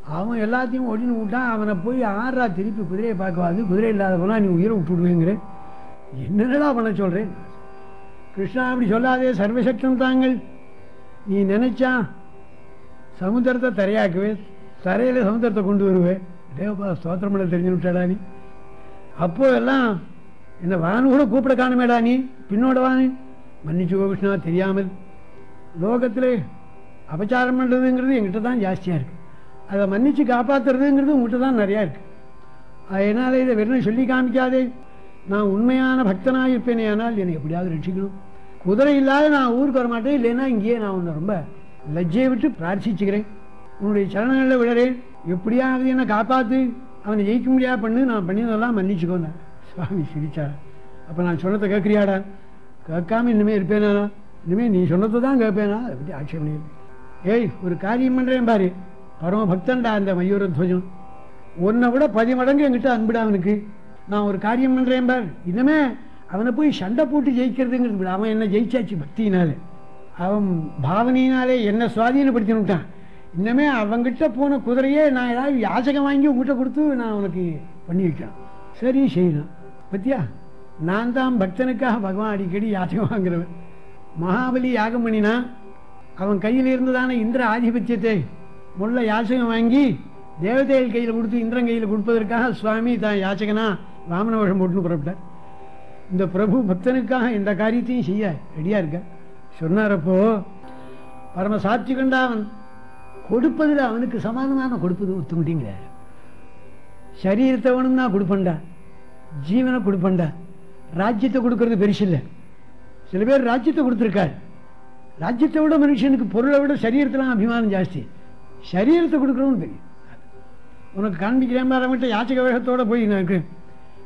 அவன் எல்லாத்தையும் ஒடின்னு விட்டான் அவனை போய் ஆறா திருப்பி குதிரையை பார்க்கவாது குதிரை இல்லாத போனால் நீ உயிரை விட்டுடுவேங்கிற என்னடா பண்ண சொல்கிறேன் கிருஷ்ணா அப்படி சொல்லாதே சர்வசக்தம் தாங்கள் நீ நினைச்சா சமுத்திரத்தை தரையாக்குவே தரையில் சமுத்திரத்தை கொண்டு வருவேன் தேவபா ஸ்தோத்திரம் பண்ண தெரிஞ்சு விட்டாடா நீ அப்போ எல்லாம் இந்த வானு கூட கூப்பிட காணுமேடா நீ பின்னோட வானு மன்னிச்சுக்கோ கிருஷ்ணா தெரியாமல் லோகத்தில் அபச்சாரம் பண்ணுறதுங்கிறது எங்கிட்ட தான் ஜாஸ்தியாக இருக்குது அதை மன்னிச்சு காப்பாற்றுறதுங்கிறது உங்கள்கிட்ட தான் நிறையா இருக்குது அதனால் இதை வெறும் சொல்லி காமிக்காதே நான் உண்மையான பக்தனாக இருப்பேனே ஆனால் என்னை எப்படியாவது ரட்சிக்கணும் குதிரை இல்லாத நான் ஊருக்கு வர மாட்டேன் இல்லைன்னா இங்கேயே நான் உன்னை ரொம்ப லஜ்ஜையை விட்டு பிரார்த்திச்சுக்கிறேன் உன்னுடைய சரணங்களில் விழறேன் எப்படியாவது என்னை காப்பாற்று அவனை ஜெயிக்க முடியாது பண்ணு நான் பண்ணியதெல்லாம் மன்னிச்சுக்கோங்க சுவாமி சிரிச்சார் அப்போ நான் சொன்னதை கேட்குறியாடா கேட்காம இனிமே இருப்பேனா இனிமேல் நீ சொன்னதை தான் கேட்பேனா அதை பற்றி ஆட்சேபம் இல்லை ஏய் ஒரு காரியம் பண்ணுறேன் பாரு பரம பக்தன்டா அந்த மயூர துவஜம் உன்னை விட பதி மடங்கு என்கிட்ட அன்புடா அவனுக்கு நான் ஒரு காரியம் பண்ணுறேன் பார் இனிமே அவனை போய் சண்டை போட்டு ஜெயிக்கிறதுங்கிறது விட அவன் என்ன ஜெயிச்சாச்சு பக்தியினாலே அவன் பாவனையினாலே என்ன சுவாதீனப்படுத்தினுட்டான் இன்னமே அவங்கிட்ட போன குதிரையே நான் ஏதாவது யாசகம் வாங்கி உங்ககிட்ட கொடுத்து நான் அவனுக்கு பண்ணி வைக்கிறேன் சரி செய்யணும் பத்தியா நான் தான் பக்தனுக்காக பகவான் அடிக்கடி யாசகம் வாங்குறவன் மகாபலி யாகம் பண்ணினா அவன் கையில் இருந்ததான இந்திர ஆதிபத்தியத்தை முள்ள யாசகம் வாங்கி தேவதைகள் கையில் கொடுத்து இந்திரன் கையில் கொடுப்பதற்காக சுவாமி தான் யாச்சகனா வாமன வேஷம் போட்டுன்னு புறப்பட்டார் இந்த பிரபு பக்தனுக்காக இந்த காரியத்தையும் செய்ய ரெடியாக இருக்க சொன்னாரப்போ பரம சாத்விகண்டா அவன் கொடுப்பதில் அவனுக்கு சமாதான கொடுப்பது ஒத்துக்கிட்டீங்கிறார் சரீரத்தை வேணும்னா கொடுப்பண்டா ஜீவனை கொடுப்பண்டா ராஜ்யத்தை கொடுக்கறது பெருசு இல்லை சில பேர் ராஜ்யத்தை கொடுத்துருக்காரு ராஜ்யத்தை விட மனுஷனுக்கு பொருளை விட சரீரத்தில் அபிமானம் ஜாஸ்தி சரீரத்தை கொடுக்கணும்னு தெரியும் உனக்கு காண்பிக்கிறேன் அவன்கிட்ட யாச்சக வேகத்தோட போய் நான் இருக்கேன்